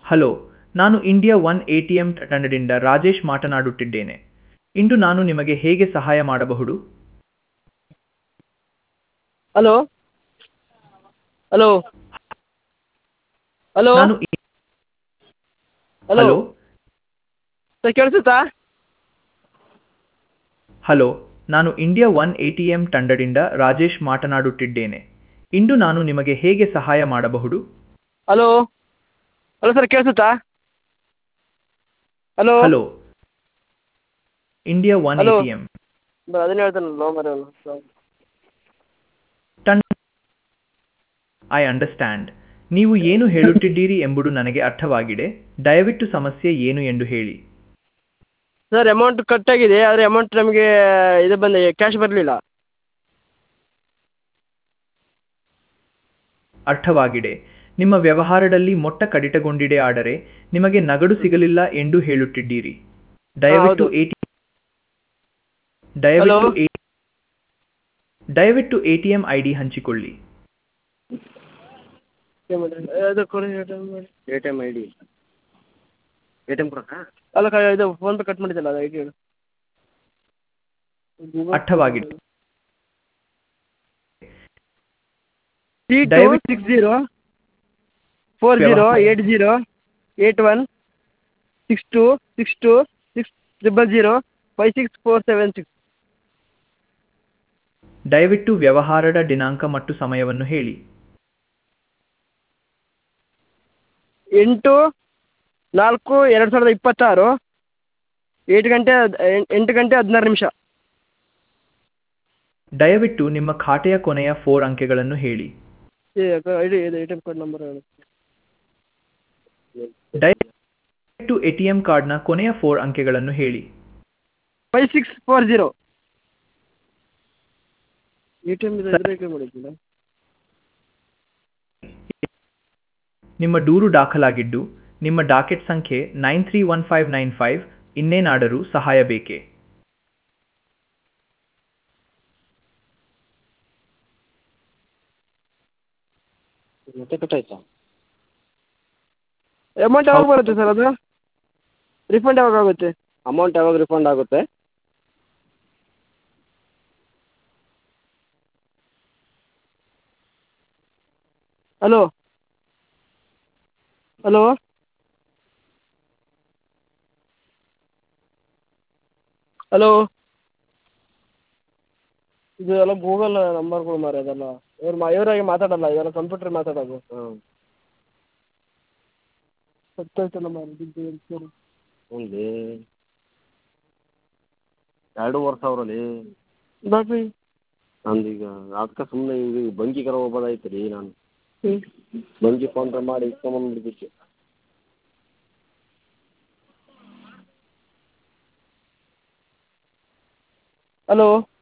Hello ನಾನು India one A T M ತಂಡದಿಂದ ರಾಜೇಶ್ ಮಾತನಾಡುತ್ತಿದ್ದೇನೆ ಇಂದು ನಾನು ನಿಮಗೆ ಹೇಗೆ ಸಹಾಯ ಮಾಡಬಹುದು ಹಲೋ ಹಲೋ ಹಲೋ ನಾನು ಇ- ಹಲೋ ಹಲೋ ಸರ್ ಕೇಳಿಸುತ್ತಾ ಹಲೋ ನಾನು India one A T M ತಂಡದಿಂದ ರಾಜೇಶ್ ಮಾತನಾಡುತ್ತಿದ್ದೇನೆ ಇಂದು ನಾನು ನಿಮಗೆ ಹೇಗೆ ಸಹಾಯ ಮಾಡಬಹುದು ಹಲೋ ಹಲೋ ಸರ್ ಕೇಳಿಸುತ್ತಾ hello hello India one A hello. T M ಅದನ್ನೇ ಹೇಳ್ತಾನಲ್ಲ ಮರೆ ತಂಡ ಐ ಅಂಡರ್ಸ್ಟ್ಯಾಂಡ್ ನೀವು ಏನು ಹೇಳುತ್ತಿದ್ದೀರಿ ಎಂಬುದು ನನಗೆ ಅರ್ಥವಾಗಿದೆ ದಯವಿಟ್ಟು ಸಮಸ್ಯೆ ಏನು ಎಂದು ಹೇಳಿ ಸರ್ ಅಮೌಂಟ್ ಕಟ್ ಆಗಿದೆ ಆದರೆ ಅಮೌಂಟ್ ನಮಗೆ ಇದು ಬಂದ ಕ್ಯಾಶ್ ಬರಲಿಲ್ಲ ಅರ್ಥವಾಗಿದೆ ನಿಮ್ಮ ವ್ಯವಹಾರದಲ್ಲಿ ಮೊಟ್ಟ ಕಡಿತಗೊಂಡಿದೆ ಆದರೆ ನಿಮಗೆ ನಗದು ಸಿಗಲಿಲ್ಲ ಎಂದು ಹೇಳುತ್ತಿದ್ದೀರಿ ದಯವಿಟ್ಟು ಹೌದು. ಎಟಿ ದಯವಿಟ್ಟು Hello? ಎ- ದಯವಿಟ್ಟು ಎಟಿಎಂ ಐಡಿ ಹಂಚಿಕೊಳ್ಳಿ ಅದು ಕೊಡಿ A T M I D A T M ಕೊಡೋಣ ಅಲ್ಲ ಕ- ಇದು ಫೋನ್ ಪೇ ಕಟ್ ಮಾಡಿದ್ದಲ್ಲ ಅದು ಐ ಡಿ ಹೇಳು ಅರ್ಥವಾಗಿದೆ ತ್ರೀ ಟು ದಯವಿಟ್ಟು- ಸಿಕ್ಸ್ ಜೀರೋ ಫೋರ್ ಜೀರೋ ವ್ಯವಹಾರ- eight zero eight one six two six two six triple zero five six four seven six ದಯವಿಟ್ಟು ವ್ಯವಹಾರದ ದಿನಾಂಕ ಮತ್ತು ಸಮಯವನ್ನು ಹೇಳಿ ಎಂಟು ನಾಲ್ಕು ಎರಡು ಸಾವಿರದ ಇಪ್ಪತ್ತಾರು ಏಟ್ ಗಂಟೆ ಹದ್- ಎಂ- ಎಂಟು ಗಂಟೆ ಹದಿನಾರು ನಿಮಿಷ ದಯವಿಟ್ಟು ನಿಮ್ಮ ಖಾತೆಯ ಕೊನೆಯ ಫೋರ್ ಅಂಕೆಗಳನ್ನು ಹೇಳಿ ಐ ಡಿ ಇದು A T M card number ಹೇಳು ದಯವಿಟ್ಟು ಎಟಿಎಂ ಕಾರ್ಡ್ನ ಕೊನೆಯ ಫೋರ್ ಅಂಕೆಗಳನ್ನು ಹೇಳಿ five six four zero A T M ಇದೆ ಮಾಡಿದ್ದಿಲ್ಲ ನಿಮ್ಮ ದೂರು ದಾಖಲಾಗಿದ್ದು ನಿಮ್ಮ ಡಾಕೆಟ್ ಸಂಖ್ಯೆ nine three one five nine five ಇನ್ನೇನಾದರೂ ಸಹಾಯ ಬೇಕೇ ಮತ್ತೆ ಕಟ್ಟಾಯ್ತಾ ಅಮೌಂಟ್ ಯಾವಾಗ ಬರುತ್ತೆ ಸರ್ ಅದು ರಿಫಂಡ್ ಯಾವಾಗ ಆಗುತ್ತೆ ಅಮೌಂಟ್ ಯಾವಾಗ ರಿಫಂಡ್ ಆಗುತ್ತೆ ಹಲೋ ಹಲೋ ಹಲೋ ಇದು ಎಲ್ಲ ಗೂಗಲ್ ನಂಬರ್ಗಳು ಮಾರ ಇದೆಲ್ಲ ಇವ್ರು ಮಾ ಇವರಾಗಿ ಮಾತಾಡಲ್ಲ ಇದೆಲ್ಲ ಕಂಪ್ಯೂಟ್ರ್ ಮಾತಾಡೋದು ಹಾಂ ಗೊತ್ತಾಯ್ತಲ್ಲ ಮಾರ ಹ್ಞೂ ಎರಡೂವರೆ ಸಾವಿರ ಲೇ ಬಾಕಿ ನಂದೀಗ ಅದಕ್ಕೆ ಸುಮ್ಮನೆ ಈಗ ಬಂಕಿಗರ ಹೋಗ್ಬೋದಾಯ್ತು ರೀ ನಾನು ಹ್ಞೂ ಬಂಕಿ ಫೋನ್ ಪೇ ಮಾಡಿ ಇಸ್ಕೊಂಬಂದ್ಬಿಡ್ತಿದ್ದೆ ಹಲೋ